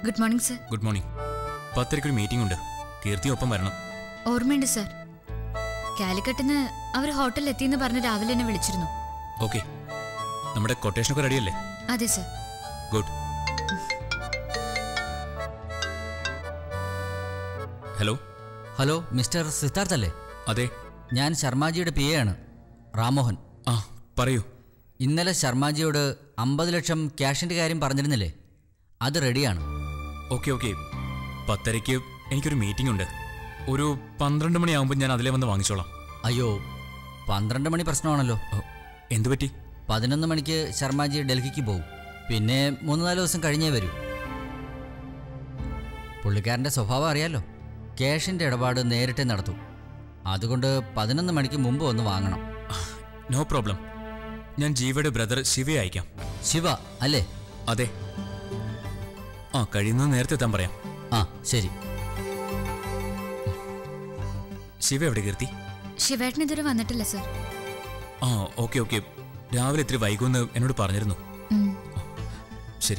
Good morning sir good morning പത്തരയ്ക്ക് ഒരു meeting ഉണ്ട് കീർത്തി ഒപ്പം വരണം ഓർമ്മയുണ്ട് സർ കാലിക്കട്ടിന്ന് അവർ ഹോട്ടലിൽ എത്തിയെന്ന് പറഞ്ഞ് രാവിലെ എന്നെ വിളിച്ചിരുന്നു ഓക്കെ നമ്മുടെ കൊട്ടേഷനൊക്കെ റെഡിയല്ലേ അതെ sir good hello hello mister Siddharth അല്ലേ അതെ ഞാൻ ശർമാജിയുടെ പി എ ആണ് റാമോഹൻ ആ പറയൂ ഇന്നലെ ശർമാജിയോട് അമ്പത് ലക്ഷം ക്യാഷിൻ്റെ കാര്യം പറഞ്ഞിരുന്നില്ലേ അത് റെഡിയാണ് ഓക്കെ ഓക്കെ പത്തരയ്ക്ക് എനിക്കൊരു മീറ്റിംഗ് ഉണ്ട് ഒരു പന്ത്രണ്ട് മണിയാകുമ്പോൾ ഞാൻ അതിലേ വന്ന് വാങ്ങിച്ചോളാം അയ്യോ പന്ത്രണ്ട് മണി പ്രശ്നമാണല്ലോ ഓ, എന്തു പറ്റി പതിനൊന്ന് മണിക്ക് ശർമാജി ഡൽഹിക്ക് പോകും പിന്നെ മൂന്ന് നാല് ദിവസം കഴിഞ്ഞേ വരൂ പുള്ളിക്കാരൻ്റെ സ്വഭാവം അറിയാലോ ക്യാഷിൻ്റെ ഇടപാട് നേരിട്ടേ നടത്തൂ അതുകൊണ്ട് പതിനൊന്ന് മണിക്ക് മുമ്പ് ഒന്ന് വാങ്ങണം നോ പ്രോബ്ലം ഞാൻ ജീവയുടെ ബ്രദർ ശിവയെ അയക്കാം ശിവ അല്ലേ അതെ ആ കഴിയുന്നത് നേരത്തെ എത്താൻ പറയാം ആ ശരി ശിവ എവിടെ കീർത്തി ശിവേട്ടൻ ഇതുവരെ വന്നിട്ടില്ല സർ ആ ഓക്കെ ഓക്കെ രാവിലെ ഇത്തിരി വൈകുമെന്ന് എന്നോട് പറഞ്ഞിരുന്നു ഉം. ശരി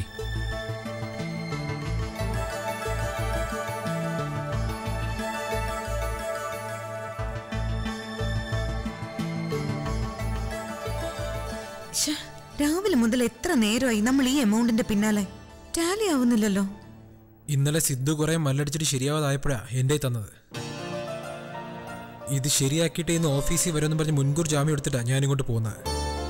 ശ്ശെ, രാവിലെ മുതൽ എത്ര നേരമായി നമ്മൾ ഈ എമൗണ്ടിന്റെ പിന്നാലെ ടാലി ആവുന്നില്ലല്ലോ ഇന്നലെ സിദ്ധു കുറെ മല്ലടിച്ചിട്ട് ശരിയാവാതായപ്പോഴാ എൻ്റെ തന്നത് ഇത് ശരിയാക്കിയിട്ട് ഇന്ന് ഓഫീസിൽ വരുമെന്ന് പറഞ്ഞ് മുൻകൂർ ജാമ്യം എടുത്തിട്ടാ ഞാൻ ഇങ്ങോട്ട് പോകുന്നത്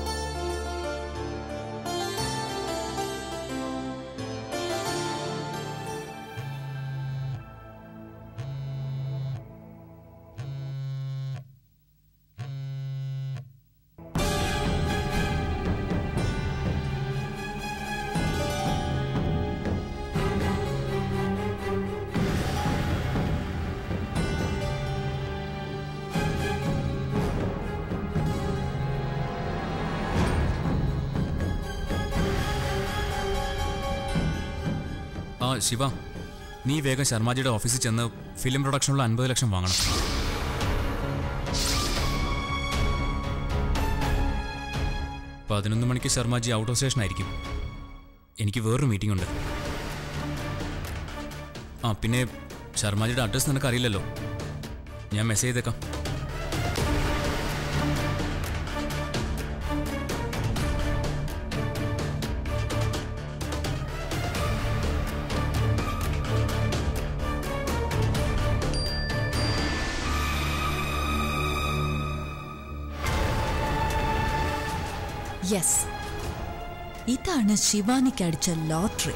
ആ ശിവ നീ വേഗം ശർമാജിയുടെ ഓഫീസിൽ ചെന്ന് ഫിലിം പ്രൊഡക്ഷനുള്ള അൻപത് ലക്ഷം വാങ്ങണം പതിനൊന്ന് മണിക്ക് ശർമാജി ഔട്ട് ഓഫ് സ്റ്റേഷൻ ആയിരിക്കും എനിക്ക് വേറൊരു മീറ്റിംഗ് ഉണ്ട് ആ പിന്നെ ശർമാജിയുടെ അഡ്രസ്സ് നിനക്ക് അറിയില്ലല്ലോ ഞാൻ മെസ്സേജ് ചെയ്തേക്കാം യെസ് ഇതാണ് ശിവാനിക്ക് അടിച്ച ലോട്ടറി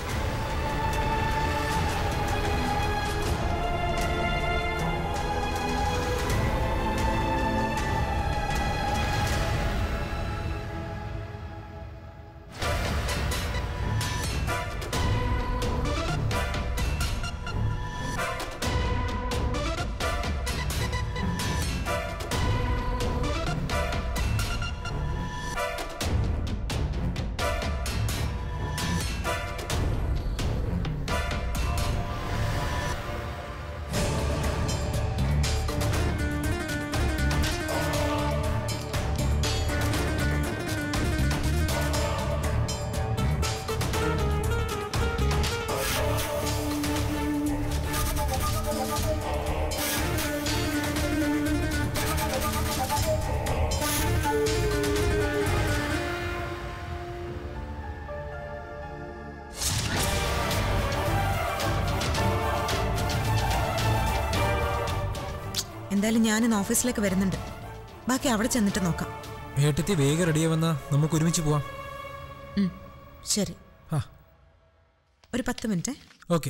എന്തായാലും ഞാനിന്ന് ഓഫീസിലേക്ക് വരുന്നുണ്ട് ബാക്കി അവിടെ ചെന്നിട്ട് നോക്കാം ഏട്ടത്തി വേഗം റെഡിയാവുന്ന നമുക്ക് ഒരുമിച്ച് പോവാം ഉം, ശരി ആ ഒരു പത്ത് മിനിറ്റ് ഓക്കെ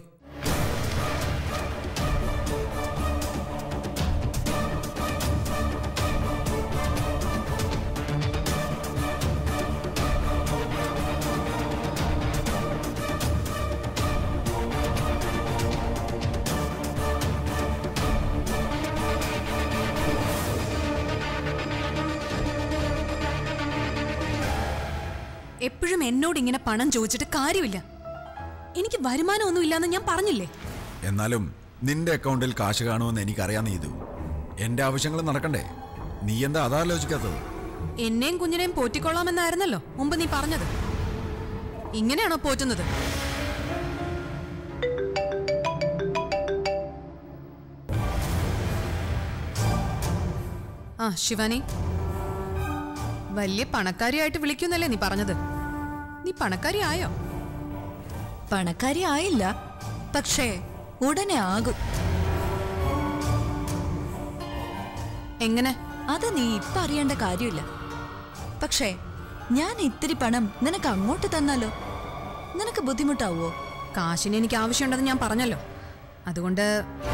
എപ്പോഴും എന്നോട് ഇങ്ങനെ പണം ചോദിച്ചിട്ട് കാര്യമില്ല എനിക്ക് വരുമാനമൊന്നും ഇല്ലാന്ന് ഞാൻ പറഞ്ഞില്ലേ എന്നാലും നിന്റെ അക്കൗണ്ടിൽ കാശ് കാണുമെന്ന് എനിക്കറിയാം നീതു എന്റെ ആവശ്യങ്ങൾ നടക്കണ്ടേ നീ എന്താ അതാലോചിക്കാത്തത് എന്നെയും കുഞ്ഞിനെയും പോറ്റിക്കൊള്ളാമെന്നായിരുന്നല്ലോ മുമ്പ് നീ പറഞ്ഞത് ഇങ്ങനെയാണോ പോറ്റുന്നത് ആ ശിവാനി വലിയ പണക്കാരിയായിട്ട് വിളിക്കുന്നല്ലേ നീ പറഞ്ഞത് നീ പണക്കാരി ആയോ പണക്കാരി ആയില്ല പക്ഷേ ഉടനെ ആകും എങ്ങനെ അത് നീ ഇപ്പൊ അറിയേണ്ട കാര്യമില്ല പക്ഷേ ഞാൻ ഇത്തിരി പണം നിനക്ക് അങ്ങോട്ട് തന്നാലോ നിനക്ക് ബുദ്ധിമുട്ടാവോ കാശിന് എനിക്ക് ആവശ്യമുണ്ടെന്ന് ഞാൻ പറഞ്ഞല്ലോ അതുകൊണ്ട്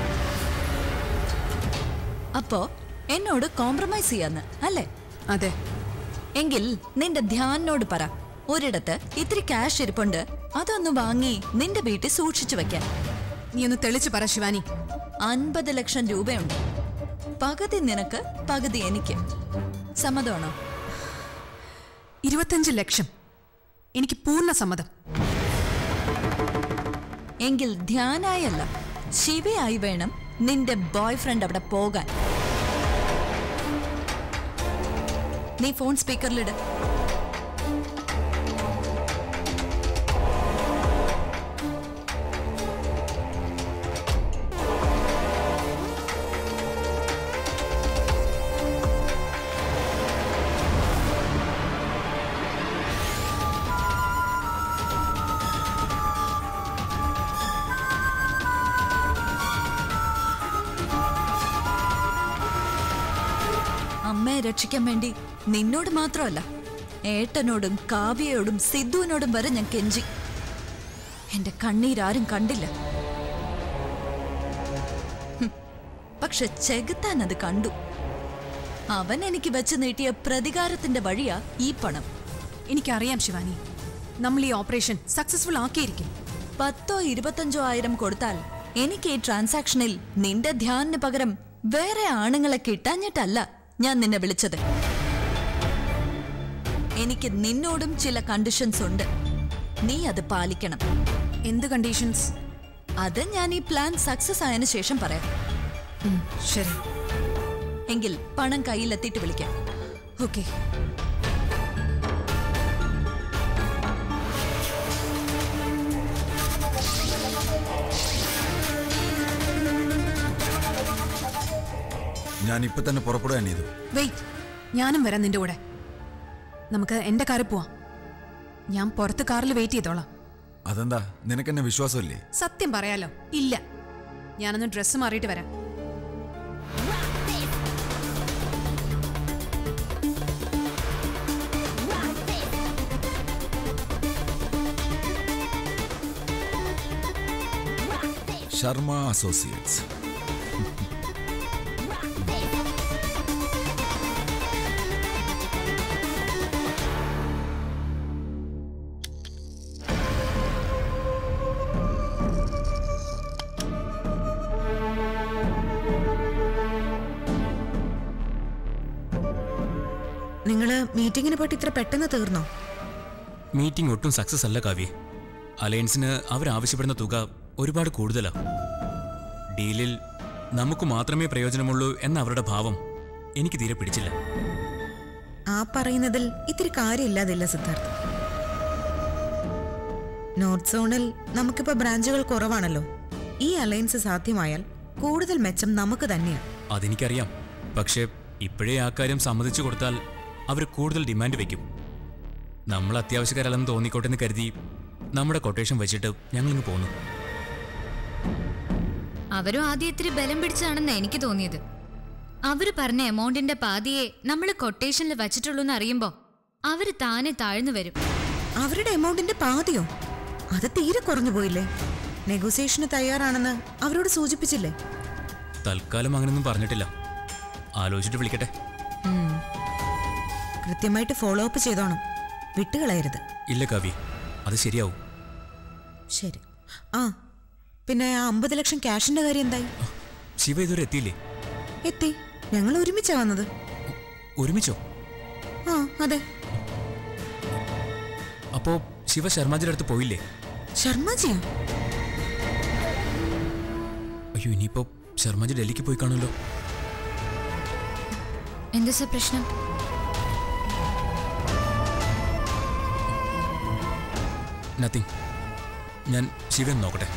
അപ്പോ എന്നോട് കോംപ്രമൈസ് ചെയ്യാന്ന് അല്ലേ അതെ എങ്കിൽ നിന്റെ ധ്യാനോട് പറ ഒരിടത്ത് ഇത്തിരി ക്യാഷ് ഇരിപ്പുണ്ട് അതൊന്ന് വാങ്ങി നിന്റെ വീട്ടിൽ സൂക്ഷിച്ചു വെക്കാൻ നീ ഒന്ന് തെളിച്ചു പറ ശിവാനി അൻപത് ലക്ഷം രൂപയുണ്ട് പകുതി നിനക്ക് പകുതി എനിക്ക് സമ്മതമാണോ ഇരുപത്തഞ്ച് ലക്ഷം എനിക്ക് പൂർണ്ണ സമ്മതം എങ്കിൽ ധ്യാനായല്ല ശിവയായി വേണം നിന്റെ ബോയ് ഫ്രണ്ട് അവിടെ പോകാൻ നീ ഫോൺ സ്പീക്കറിലിട് അമ്മയെ രക്ഷിക്കാൻ വേണ്ടി നിന്നോട് മാത്രമല്ല ഏട്ടനോടും കാവ്യയോടും സിദ്ധുവിനോടും വരെ ഞാൻ കെഞ്ചി എന്റെ കണ്ണീരാരും കണ്ടില്ല ഹും, പക്ഷെ ചെകുത്താൻ അത് കണ്ടു അവൻ എനിക്ക് വെച്ച് നീട്ടിയ പ്രതികാരത്തിന്റെ വഴിയാ ഈ പണം എനിക്കറിയാം ശിവാനി നമ്മൾ ഈ ഓപ്പറേഷൻ സക്സസ്ഫുൾ ആക്കിയിരിക്കും പത്തോ ഇരുപത്തഞ്ചോ ആയിരം കൊടുത്താൽ എനിക്ക് ഈ ട്രാൻസാക്ഷനിൽ നിന്റെ ധ്യാനിന് പകരം വേറെ ആണുങ്ങളെ കിട്ടാഞ്ഞിട്ടല്ല ഞാൻ നിന്നെ വിളിച്ചത് എനിക്ക് നിന്നോടും ചില കണ്ടീഷൻസ് ഉണ്ട് നീ അത് പാലിക്കണം എന്ത് കണ്ടീഷൻസ് അത് ഞാൻ ഈ പ്ലാൻ സക്സസ് ആയതിനു ശേഷം പറയാം ശരി എങ്കിൽ പണം കയ്യിലെത്തിയിട്ട് വിളിക്കാം ഓക്കെ ഞാൻ ഇപ്പൊ തന്നെ പുറപ്പെടുക ചെയ്തു വെയിറ്റ് ഞാനും വരാം നിന്റെ കൂടെ നമുക്ക് എന്റെ കാറിൽ പോവാം ഞാൻ പുറത്ത് കാറിൽ വെയിറ്റ് ചെയ്തോളാം അതെന്താ നിനക്കെന്നെ വിശ്വാസമില്ലേ സത്യം പറയാലോ ഇല്ല ഞാനൊന്ന് ഡ്രസ്സ് മാറിയിട്ട് വരാം ശർമ്മ അസോസിയേറ്റ്സ് നിങ്ങള് മീറ്റിങ്ങിന് പോയിട്ട് ഇത്ര പെട്ടെന്ന് തീർന്നോ മീറ്റിംഗ് ഒട്ടും സക്സസ് അല്ല കാവ്യ അലയൻസിന് അവരാവശ്യപ്പെടുന്ന തുക ഒരുപാട് കൂടുതലാ ഡീലിൽ നമുക്ക് മാത്രമേ പ്രയോജനമുള്ളൂ എന്ന അവരുടെ ഭാവം എനിക്ക് തീരെ പിടിച്ചില്ല ആ പറയുന്നതിൽ ഇത്തിരി കാര്യമില്ലാതില്ല സിദ്ധാർത്ഥ് നോർത്ത് സോണിൽ നമുക്കിപ്പോ ബ്രാഞ്ചുകൾ കുറവാണല്ലോ ഈ അലയൻസ് സാധ്യമായാൽ കൂടുതൽ മെച്ചം നമുക്ക് തന്നെയാണ് അതെനിക്കറിയാം പക്ഷേ ഇപ്പോഴേ ആ കാര്യം സമ്മതിച്ചു കൊടുത്താൽ അവർ കൂടുതൽ ഡിമാൻഡ് വെക്കും നമ്മൾ അത്യാവശ്യക്കാരല്ലെന്ന് തോന്നിക്കോട്ടെ എന്ന് കരുതി നമ്മുടെ കൊട്ടേഷൻ വെച്ചിട്ട് ഞങ്ങളിങ്ങ് പോന്നു അവരും ആദ്യം ഇത്തിരി ബലം പിടിച്ചാണെന്ന് എനിക്ക് തോന്നിയത് അവര് പറഞ്ഞ എമൗണ്ടിന്റെ പാതിയെ നമ്മൾ കൊട്ടേഷനിൽ വച്ചിട്ടുള്ളൂ എന്ന് അറിയുമ്പോ അവര് താനെ താഴ്ന്നു വരും അവരുടെ എമൗണ്ടിന്റെ പാതിയോ അത് തീരെ കുറഞ്ഞു പോയില്ലേ നെഗോസിയേഷന് തയ്യാറാണെന്ന് അവരോട് സൂചിപ്പിച്ചില്ലേ തൽക്കാലം അങ്ങനെയൊന്നും പറഞ്ഞിട്ടില്ല ആലോചിച്ചിട്ട് വിളിക്കട്ടെ കൃത്യമായിട്ട് ഫോളോ അപ്പ് ചെയ്തോണം വിട്ടുകളയരുത് ഇല്ല കവി അത് ശരിയാവും ശരി ആ പിന്നെ ആ അമ്പത് ലക്ഷം ക്യാഷിന്റെ കാര്യം എന്തായി ശിവ ഇതുവരെ എത്തിയില്ലേ എത്തി ഞങ്ങൾ ഒരുമിച്ചാ വന്നത് ഒരുമിച്ചോ ആ അതെ അപ്പോ ശിവ ശർമാജിയുടെ അടുത്ത് പോയില്ലേ ശർമ്മജിയോ അയ്യോ ഇനിയിപ്പോ ശർമാജി ഡൽഹിക്ക് പോയി കാണുമല്ലോ എന്താ സർ പ്രശ്നം നത്തിങ് ഞാൻ ശിവൻ നോക്കട്ടെ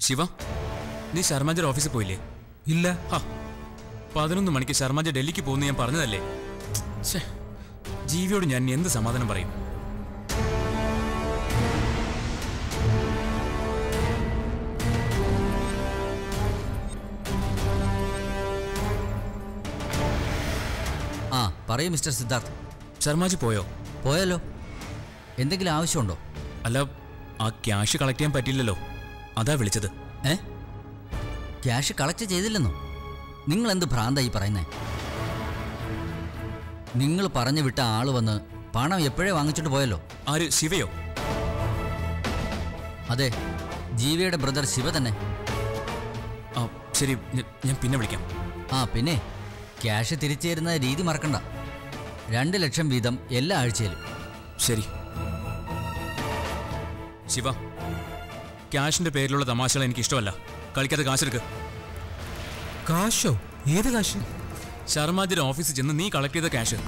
ശിവ നീ ശർമാജയുടെ ഓഫീസിൽ പോയില്ലേ ഇല്ല ഹാ പതിനൊന്ന് മണിക്ക് ശർമാജ ഡൽഹിക്ക് പോകുന്ന ഞാൻ പറഞ്ഞതല്ലേ ഛേ, ജീവിയോട് ഞാൻ ഇനി എന്ത് സമാധാനം പറയും ആ പറയൂ മിസ്റ്റർ സിദ്ധാർത്ഥ് ശർമാജി പോയോ പോയല്ലോ എന്തെങ്കിലും ആവശ്യമുണ്ടോ അല്ല ആ ക്യാഷ് കളക്ട് ചെയ്യാൻ പറ്റിയില്ലല്ലോ അതാ വിളിച്ചത് ഏ ക്യാഷ് കളക്ട് ചെയ്തില്ലെന്നോ നിങ്ങൾ എന്ത് ഭ്രാന്തായി പറയുന്നേ നിങ്ങൾ പറഞ്ഞു വിട്ട ആള് വന്ന് പണം എപ്പോഴേ വാങ്ങിച്ചിട്ട് പോയല്ലോ ആര് ശിവയോ അതെ ജീവയുടെ ബ്രദർ ശിവ തന്നെ ആ ശരി ഞ- ഞാൻ പിന്നെ വിളിക്കാം ആ പിന്നെ ക്യാഷ് തിരിച്ചു തരുന്ന രീതി മറക്കണ്ട രണ്ട് ലക്ഷം വീതം എല്ലാ ആഴ്ചയിലും ശരി ശിവ ക്യാഷിന്റെ പേരിലുള്ള തമാശകൾ എനിക്ക് ഇഷ്ടമല്ല കളിക്കാതെ കാശെടുക്ക് കാശോ ഏത് കാശ് ശർമാജിയുടെ ഓഫീസിൽ ചെന്ന് നീ കളക്ട് ചെയ്ത ക്യാഷ്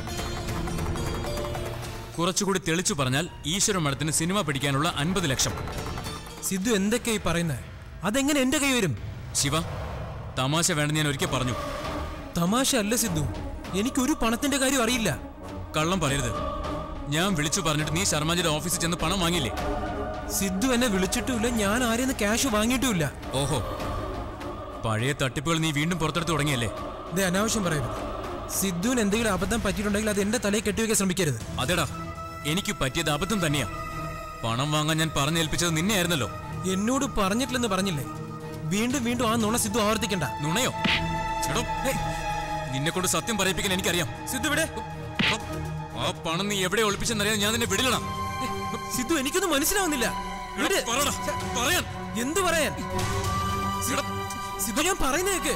കുറച്ചുകൂടി തെളിച്ചു പറഞ്ഞാൽ ഈശ്വര മഠത്തിന് സിനിമ പിടിക്കാനുള്ള അൻപത് ലക്ഷം സിദ്ധു എന്തൊക്കെയായി പറയുന്നത് അതെങ്ങനെ എന്റെ കൈ വരും ശിവ തമാശ വേണ്ടെന്ന് ഞാൻ ഒരിക്കൽ പറഞ്ഞു തമാശ അല്ല സിദ്ധു എനിക്കൊരു പണത്തിന്റെ കാര്യം അറിയില്ല കള്ളം പറയരുത് ഞാൻ വിളിച്ചു പറഞ്ഞിട്ട് നീ ശർമാജിയുടെ ഓഫീസിൽ ചെന്ന് പണം വാങ്ങിയില്ലേ സിദ്ധു എന്നെ വിളിച്ചിട്ടുമില്ല ഞാൻ ആരെന്ന് ക്യാഷ് വാങ്ങിയിട്ടുമില്ല ഓഹോ പഴയ തട്ടിപ്പുകൾ നീ വീണ്ടും പുറത്തെടുത്ത് തുടങ്ങിയല്ലേ ദേ അനാവശ്യം പറയരുത് സിദ്ധുവിന് എന്തെങ്കിലും അബദ്ധം പറ്റിയിട്ടുണ്ടെങ്കിൽ അത് എന്റെ തലയിൽ കെട്ടിവെക്കാൻ ശ്രമിക്കരുത് അതെടാ എനിക്ക് പറ്റിയത് അബദ്ധം തന്നെയാ പണം വാങ്ങാൻ ഞാൻ പറഞ്ഞേൽപ്പിച്ചത് നിന്നെയായിരുന്നല്ലോ എന്നോട് പറഞ്ഞിട്ടില്ലെന്ന് പറഞ്ഞില്ലേ വീണ്ടും വീണ്ടും ആ നുണ സിദ്ധു ആവർത്തിക്കണ്ട നുണയോ എടോ, ഹേയ്, നിന്നെ കൊണ്ട് സത്യം പറയിപ്പിക്കാൻ എനിക്കറിയാം സിദ്ധു ഇവിടെ എടോ, ആ പണം നീ എവിടെ ഒളിപ്പിച്ചെന്നറിയാൻ ഞാൻ നിന്നെ വിടില്ലണം സിദ്ധു എനിക്കൊന്നും മനസ്സിലാവുന്നില്ല വിട്. പറയടാ പറയാൻ എന്തു പറയാൻ എടാ, സിദ്ധു ഞാൻ പറയുന്നേക്ക്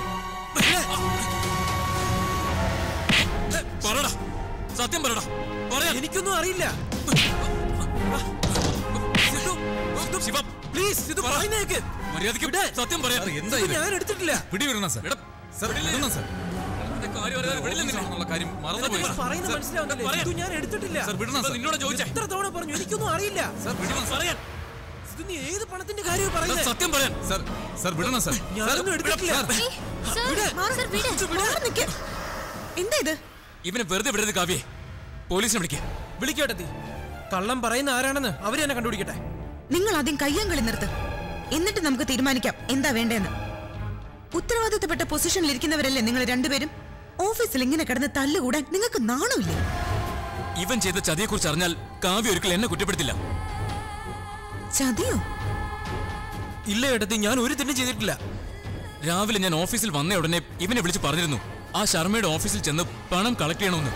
പറടാ സത്യം പറടാ പറയാൻ എനിക്കൊന്നും അറിയില്ല സിദ്ധു സിദ്ധു ശിവ പ്ലീസ് സിദ്ധു പറയുന്നേക്ക് മര്യാദയ്ക്ക് വിട്. സത്യം പറയാൻ എന്താ ഞാൻ എടുത്തിട്ടില്ല പിടിവിടണം സാർ എടാ, സാർ വിടില്ലേ? വിടണം സാർ നിന്റെ കാര്യം അറിയാതെ വിടില്ല നിന്നെ. എന്നുള്ള കാര്യം മറന്നുപോയി എനിക്ക് പറയുന്നത് സാർ. മനസ്സിലാവുന്നില്ലേ പറയാം. സിദ്ധു ഞാൻ എടുത്തിട്ടില്ല സാർ വിടണം ഇതാ സാർ നിന്നോട് ചോദിച്ചേ എത്ര തവണ പറഞ്ഞു എനിക്കൊന്നും അറിയില്ല സാർ വിടണം സാർ പറയാൻ സിദ്ധു നീ ഏത് പണത്തിന്റെ കാര്യം എടാ, പറയുന്നത് സത്യം പറയാൻ സാർ സാർ വിടണം സാർ ഞാനൊന്നും എടുത്തിട്ടില്ല എന്താ ഇത് ഇവനെ വെറുതെ വിടരുത് കാവ്യേ പോലീസിനെ വിളിക്കേ വിളിക്കട്ടെ കള്ളം പറയുന്ന ആരാണെന്ന് അവര് തന്നെ കണ്ടുപിടിക്കട്ടെ നിങ്ങൾ ആദ്യം കയ്യാങ്കളി നിർത്ത് എന്നിട്ട് നമുക്ക് തീരുമാനിക്കാം എന്താ വേണ്ടതെന്ന് ഉത്തരവാദിത്തപ്പെട്ട പൊസിഷനിൽ ഇരിക്കുന്നവരല്ലേ നിങ്ങൾ രണ്ടുപേരും ഓഫീസിൽ ഇങ്ങനെ കിടന്ന് തല്ലുകൂടാൻ നിങ്ങൾക്ക് നാണമില്ലേ ഇവൻ ചെയ്ത ചതിയെക്കുറിച്ച് അറിഞ്ഞാൽ കാവ്യ ഒരിക്കൽ എന്നെ കുറ്റപ്പെടുത്തില്ല ചതിയോ ഇല്ല ഏട്ടത്തി ഞാൻ ഒരു തെറ്റും ചെയ്തിട്ടില്ല രാവിലെ ഞാൻ ഓഫീസിൽ വന്ന ഉടനെ ഇവനെ വിളിച്ച് പറഞ്ഞിരുന്നു ആ ശർമ്മയുടെ ഓഫീസിൽ ചെന്ന് പണം കളക്ട് ചെയ്യണമെന്ന്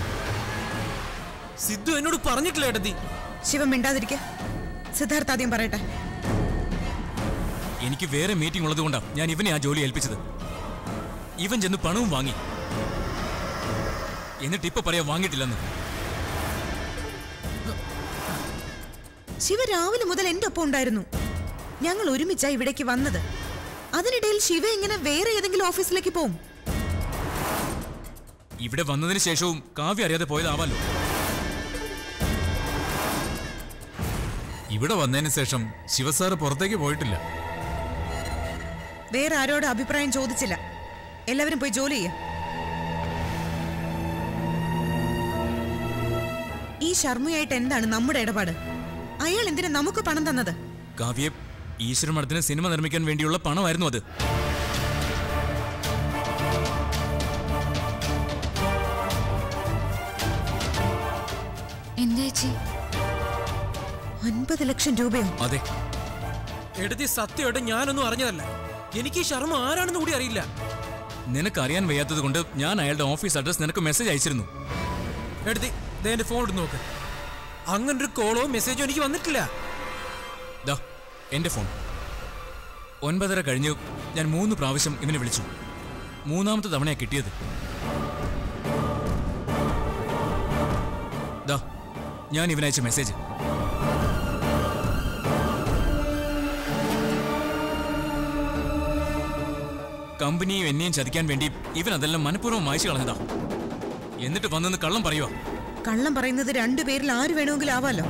സിദ്ധു എന്നോട് പറഞ്ഞിട്ടില്ല ഏട്ടത്തി ശിവൻ മിണ്ടാതിരിക്കെ സിദ്ധാർത്ഥ ആദ്യം പറയട്ടെ എനിക്ക് വേറെ മീറ്റിംഗ് ഉള്ളതുകൊണ്ടാണ് ഞാൻ ഇവനെ ആ ജോലി ഏൽപ്പിച്ചത് ഇവൻ ചെന്ന് പണവും വാങ്ങി എന്നിട്ട് ഇപ്പൊ പറയാൻ വാങ്ങിയിട്ടില്ലെന്ന് ശിവ രാവിലെ മുതൽ എന്റെ ഒപ്പം ഉണ്ടായിരുന്നു ഞങ്ങൾ ഒരുമിച്ചാ ഇവിടേക്ക് വന്നത് അതിനിടയിൽ ശിവ ഇങ്ങനെ വേറെ ഏതെങ്കിലും ഓഫീസിലേക്ക് പോവും ഇവിടെ വന്നതിന് ശേഷവും കാവ്യ അറിയാതെ പോയതാവാലോ ഇവിടെ വന്നതിന് ശേഷം ശിവസാറ് പുറത്തേക്ക് പോയിട്ടില്ല വേറെ ആരോടും അഭിപ്രായം ചോദിച്ചില്ല എല്ലാവരും പോയി ജോലി ചെയ്യ ഈ ശർമ്മയായിട്ട് എന്താണ് നമ്മുടെ ഇടപാട് അയാൾ എന്തിനാ നമുക്ക് പണം തന്നത് കാവ്യെ ഈശ്വര മഠത്തിന് സിനിമ നിർമ്മിക്കാൻ വേണ്ടിയുള്ള പണമായിരുന്നു അത് എന്താ ചേച്ചി അൻപത് ലക്ഷം രൂപയോ അതെ എടുത്തി സത്യമായിട്ട് ഞാനൊന്നും അറിഞ്ഞതല്ല എനിക്ക് ഈ ശർമ്മ ആരാണെന്ന് കൂടി അറിയില്ല നിനക്കറിയാൻ വയ്യാത്തത് കൊണ്ട് ഞാൻ അയാളുടെ ഓഫീസ് അഡ്രസ് നിനക്ക് മെസ്സേജ് അയച്ചിരുന്നു എടുത്തി ദേ എന്റെ ഫോൺ എടുത്ത് നോക്ക് അങ്ങനൊരു കോളോ മെസ്സേജോ എനിക്ക് വന്നിട്ടില്ല ദാ എന്റെ ഫോൺ ഒൻപതര കഴിഞ്ഞ് ഞാൻ മൂന്ന് പ്രാവശ്യം ഇവനെ വിളിച്ചു മൂന്നാമത്തെ തവണയാ കിട്ടിയത് ദാ ഞാൻ ഇവനയച്ച മെസ്സേജ് കമ്പനിയും എന്നെയും ചതിക്കാൻ വേണ്ടി ഇവൻ അതെല്ലാം മനഃപൂർവ്വം വായിച്ചു കളഞ്ഞതാ എന്നിട്ട് വന്നെന്ന് കള്ളം പറയുവാ കള്ളം പറയുന്നത് രണ്ടുപേരിൽ ആര് വേണമെങ്കിലും ആവാലോ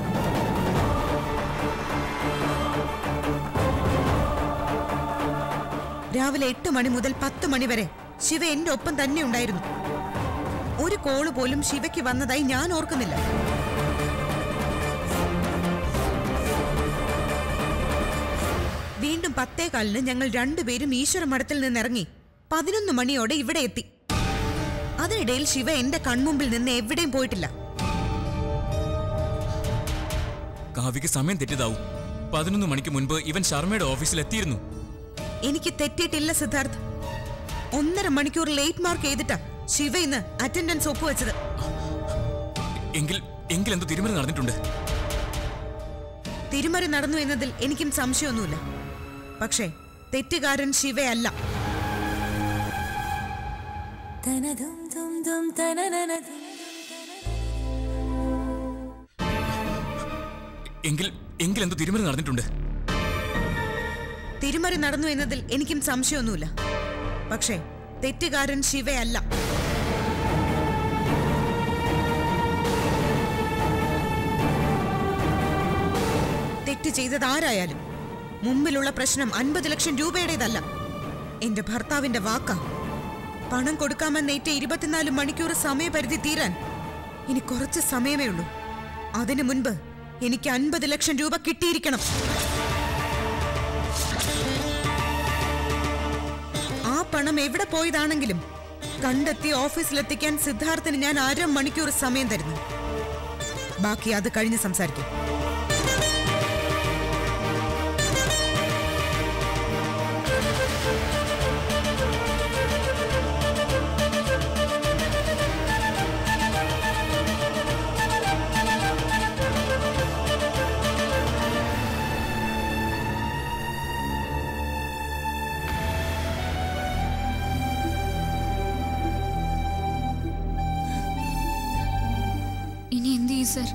രാവിലെ എട്ട് മണി മുതൽ പത്ത് മണി വരെ ശിവ എന്റെ ഒപ്പം തന്നെ ഉണ്ടായിരുന്നു ഒരു കോള് പോലും ശിവയ്ക്ക് വന്നതായി ഞാൻ ഓർക്കുന്നില്ല വീണ്ടും പത്തേകാലിന് ഞങ്ങൾ രണ്ടുപേരും ഈശ്വര മഠത്തിൽ നിന്നിറങ്ങി പതിനൊന്ന് മണിയോടെ ഇവിടെ എത്തി അതിനിടയിൽ ശിവ എന്റെ കൺമുമ്പിൽ നിന്ന് എവിടെയും പോയിട്ടില്ല കാവ്യക്ക് സമയം തെറ്റിയതാവും പതിനൊന്ന് മണിക്ക് മുൻപ് ഇവൻ ശർമ്മയുടെ ഓഫീസിൽ എത്തിയിരുന്നു എനിക്ക് തെറ്റിയിട്ടില്ല സിദ്ധാർത്ഥ് ഒന്നര മണിക്കൂർ ലേറ്റ് മാർക്ക് ചെയ്തിട്ടാ ശിവ ഇന്ന് അറ്റൻഡൻസ് ഒപ്പുവെച്ചത് എങ്കിൽ എങ്കിൽ എന്തോ തിരുമല നടന്നിട്ടുണ്ട് തിരുമറി നടന്നു എന്നതിൽ എനിക്കും സംശയമൊന്നുമില്ല പക്ഷേ തെറ്റുകാരൻ ശിവയല്ല എങ്കിൽ എങ്കിൽ എന്തോ തിരുമല നടന്നിട്ടുണ്ട് തിരുമറി നടന്നു എന്നതിൽ എനിക്കും സംശയമൊന്നുമില്ല പക്ഷേ തെറ്റുകാരൻ ശിവയല്ല തെറ്റ് ചെയ്തത് ആരായാലും മുമ്പിലുള്ള പ്രശ്നം അൻപത് ലക്ഷം രൂപയുടേതല്ല എന്റെ ഭർത്താവിന്റെ വാക്കാ പണം കൊടുക്കാമെന്നേറ്റ ഇരുപത്തിനാല് മണിക്കൂർ സമയപരിധി തീരാൻ ഇനി കുറച്ച് സമയമേ ഉള്ളൂ അതിനു മുൻപ് എനിക്ക് അൻപത് ലക്ഷം രൂപ കിട്ടിയിരിക്കണം ആ പണം എവിടെ പോയതാണെങ്കിലും കണ്ടെത്തി ഓഫീസിലെത്തിക്കാൻ സിദ്ധാർത്ഥന് ഞാൻ അര മണിക്കൂർ സമയം തരുന്നു ബാക്കി അത് കഴിഞ്ഞ് സംസാരിക്കാം ഇനി എന്ത് ചെയ്യും സർ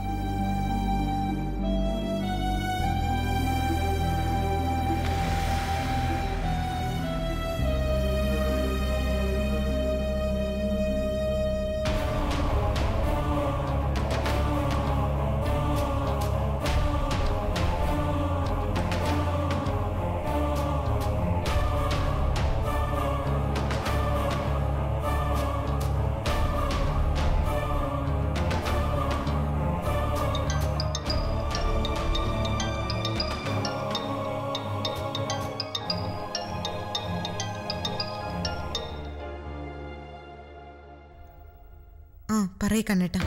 ആ പറയ കണ്ണേട്ടാ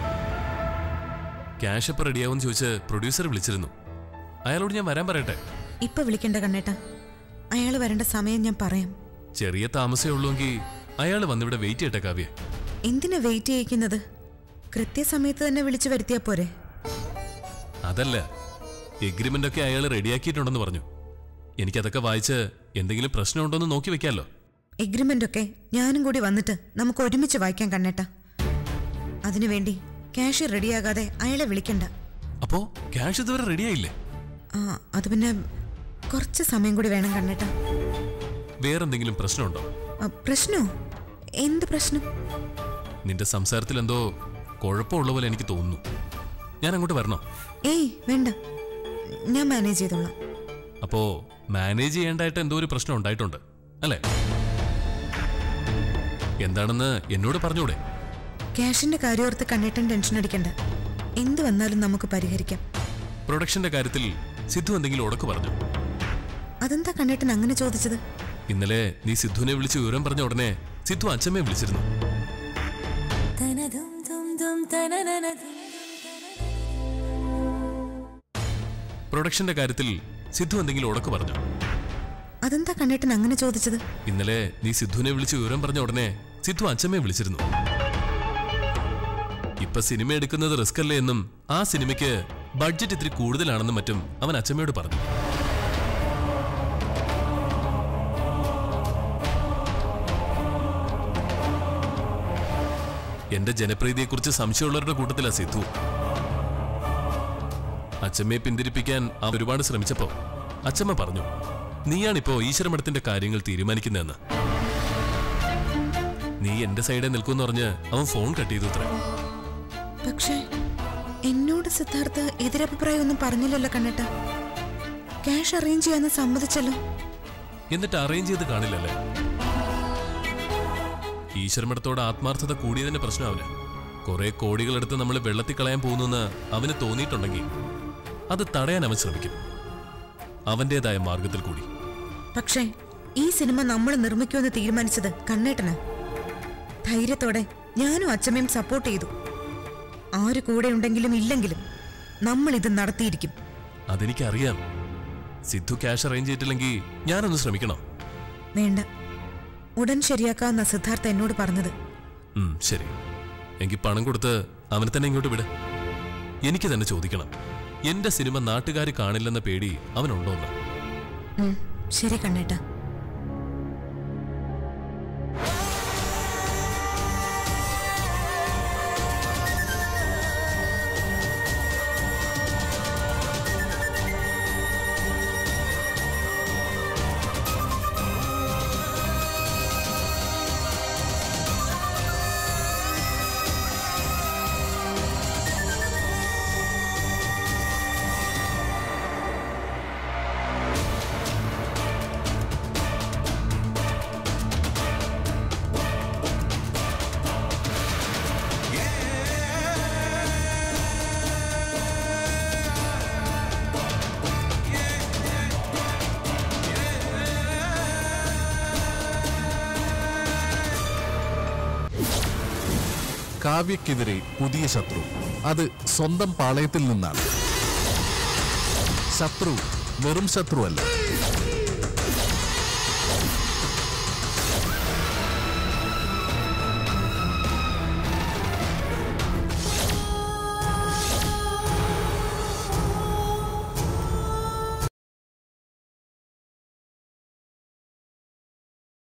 ക്യാഷ് എപ്പോൾ റെഡിയാവും ചോദിച്ച് പ്രൊഡ്യൂസർ വിളിച്ചിരുന്നു അയാളോട് ഞാൻ വരാൻ പറയട്ടെ ഇപ്പൊ വിളിക്കണ്ട കണ്ണേട്ടാ അയാൾ വരേണ്ട സമയം ഞാൻ പറയാം ചെറിയ താമസമേ ഉള്ളൂവെങ്കിൽ അയാൾ വന്നിവിടെ വെയിറ്റ് ചെയ്യട്ടെ കാവ്യ എന്തിനാ വെയിറ്റ് ചെയ്യിക്കുന്നത് കൃത്യസമയത്ത് തന്നെ വിളിച്ചു വരുത്തിയാ പോരെ അതല്ല എഗ്രിമെന്റ് ഒക്കെ അയാൾ റെഡിയാക്കിയിട്ടുണ്ടെന്ന് പറഞ്ഞു എനിക്കതൊക്കെ വായിച്ച് എന്തെങ്കിലും പ്രശ്നമുണ്ടോന്ന് നോക്കി വെക്കാമല്ലോ എഗ്രിമെന്റ് ഒക്കെ ഞാനും കൂടി വന്നിട്ട് നമുക്ക് ഒരുമിച്ച് വായിക്കാൻ കണ്ണേട്ടാ അതിനുവേണ്ടി ക്യാഷ് റെഡിയാകാതെ അയാളെ വിളിക്കണ്ട അപ്പോ ക്യാഷ് ഇതുവരെ റെഡിയായില്ലേ ആ അത് പിന്നെ കുറച്ച് സമയം കൂടി വേണം കണ്ണേട്ടാ വേറെന്തെങ്കിലും പ്രശ്നമുണ്ടോ ആ, പ്രശ്നോ എന്ത് പ്രശ്നം നിന്റെ സംസാരത്തിൽ എന്തോ കുഴപ്പമുള്ള പോലെ എനിക്ക് തോന്നുന്നു ഞാൻ അങ്ങോട്ട് വരണോ ഏയ് വേണ്ട ഞാൻ മാനേജ് ചെയ്തോളാം അപ്പോ മാനേജ് ചെയ്യേണ്ടതായിട്ട് എന്തോ ഒരു പ്രശ്നം ഉണ്ടായിട്ടുണ്ട് അല്ലേ എന്താണെന്ന് എന്നോട് പറഞ്ഞൂടെ ക്യാഷിന്റെ കാര്യോർത്ത് കണ്ണേട്ടൻ ടെൻഷൻ അടിക്കണ്ട എന്ത് വന്നാലും നമുക്ക് പരിഹരിക്കാം പ്രൊഡക്ഷന്റെ കാര്യത്തിൽ സിദ്ധു എന്തെങ്കിലും ഉടക്ക് പറഞ്ഞു അതെന്താ കണ്ണേട്ടൻ അങ്ങനെ ചോദിച്ചത് ഇന്നലെ നീ സിദ്ധുവിനെ വിളിച്ച് വിവരം പറഞ്ഞ ഉടനെ സിദ്ധു അച്ഛമ്മയെ വിളിച്ചിരുന്നു പ്രൊഡക്ഷന്റെ കാര്യത്തിൽ സിദ്ധു എന്തെങ്കിലും ഉടക്ക് പറഞ്ഞു അതെന്താ കണ്ണേട്ടൻ അങ്ങനെ ചോദിച്ചത് ഇന്നലെ നീ സിദ്ധുവിനെ വിളിച്ച് വിവരം പറഞ്ഞ ഉടനെ സിദ്ധു അച്ഛമ്മയെ വിളിച്ചിരുന്നു ഇപ്പൊ സിനിമ എടുക്കുന്നത് റിസ്ക് അല്ലേ എന്നും ആ സിനിമയ്ക്ക് ബഡ്ജറ്റ് ഇത്തിരി കൂടുതലാണെന്നും മറ്റും അവൻ അച്ഛമ്മയോട് പറഞ്ഞു എന്റെ ജനപ്രീതിയെക്കുറിച്ച് സംശയമുള്ളവരുടെ കൂട്ടത്തിലാ സിദ്ധു അച്ഛമ്മയെ പിന്തിരിപ്പിക്കാൻ അവൻ ഒരുപാട് ശ്രമിച്ചപ്പോ അച്ഛമ്മ പറഞ്ഞു നീയാണിപ്പോ ഈശ്വരമഠത്തിന്റെ കാര്യങ്ങൾ തീരുമാനിക്കുന്നതെന്ന് നീ എന്റെ സൈഡിൽ നിൽക്കുമെന്ന് പറഞ്ഞ് അവൻ ഫോൺ കട്ട് ചെയ്തു അത്ര പക്ഷേ എന്നോട് സിദ്ധാർത്ഥ എതിരഭിപ്രായം ഒന്നും പറഞ്ഞില്ലല്ലോ കണ്ണേട്ട ക്യാഷ് അറേഞ്ച് ചെയ്യാന്ന് സമ്മതിച്ചല്ലോ എന്നിട്ട് അറേഞ്ച് ചെയ്ത് കാണില്ലല്ലേ ഈശ്വരമഠത്തോട് ആത്മാർത്ഥത കൂടിയതിന്റെ പ്രശ്നം അവന് കുറെ കോടികളെടുത്ത് നമ്മൾ വെള്ളത്തിൽ കളയാൻ പോകുന്നെന്ന് അവന് തോന്നിയിട്ടുണ്ടെങ്കിൽ അത് തടയാൻ അവൻ ശ്രമിക്കും അവന്റേതായ മാർഗത്തിൽ കൂടി പക്ഷേ ഈ സിനിമ നമ്മൾ നിർമ്മിക്കുമെന്ന് തീരുമാനിച്ചത് കണ്ണേട്ടനാ ധൈര്യത്തോടെ ഞാനും അച്ഛമ്മയും സപ്പോർട്ട് ചെയ്തു ആര് കൂടെ ഉണ്ടെങ്കിലും ഇല്ലെങ്കിലും നമ്മൾ ഇത് നടത്തിയിരിക്കും അതെനിക്കറിയാം സിദ്ധു ക്യാഷ് അറേഞ്ച് ചെയ്തിട്ടില്ലെങ്കിൽ ഞാനൊന്ന് ശ്രമിക്കണം വേണ്ട ഉടൻ ശരിയാക്കാന്ന സിദ്ധാർത്ഥ എന്നോട് പറഞ്ഞത് ഉം, ശരി എങ്കിൽ പണം കൊടുത്ത് അവനെ തന്നെ ഇങ്ങോട്ട് വിട് എനിക്ക് തന്നെ ചോദിക്കണം എന്റെ സിനിമ നാട്ടുകാർ കാണില്ലെന്ന പേടി അവനുണ്ടോന്ന് ഉം, ശരി കണ്ണേട്ട കാവ്യക്കെതിരെ പുതിയ ശത്രു അത് സ്വന്തം പാളയത്തിൽ നിന്നാണ് ശത്രു വെറും ശത്രുവല്ല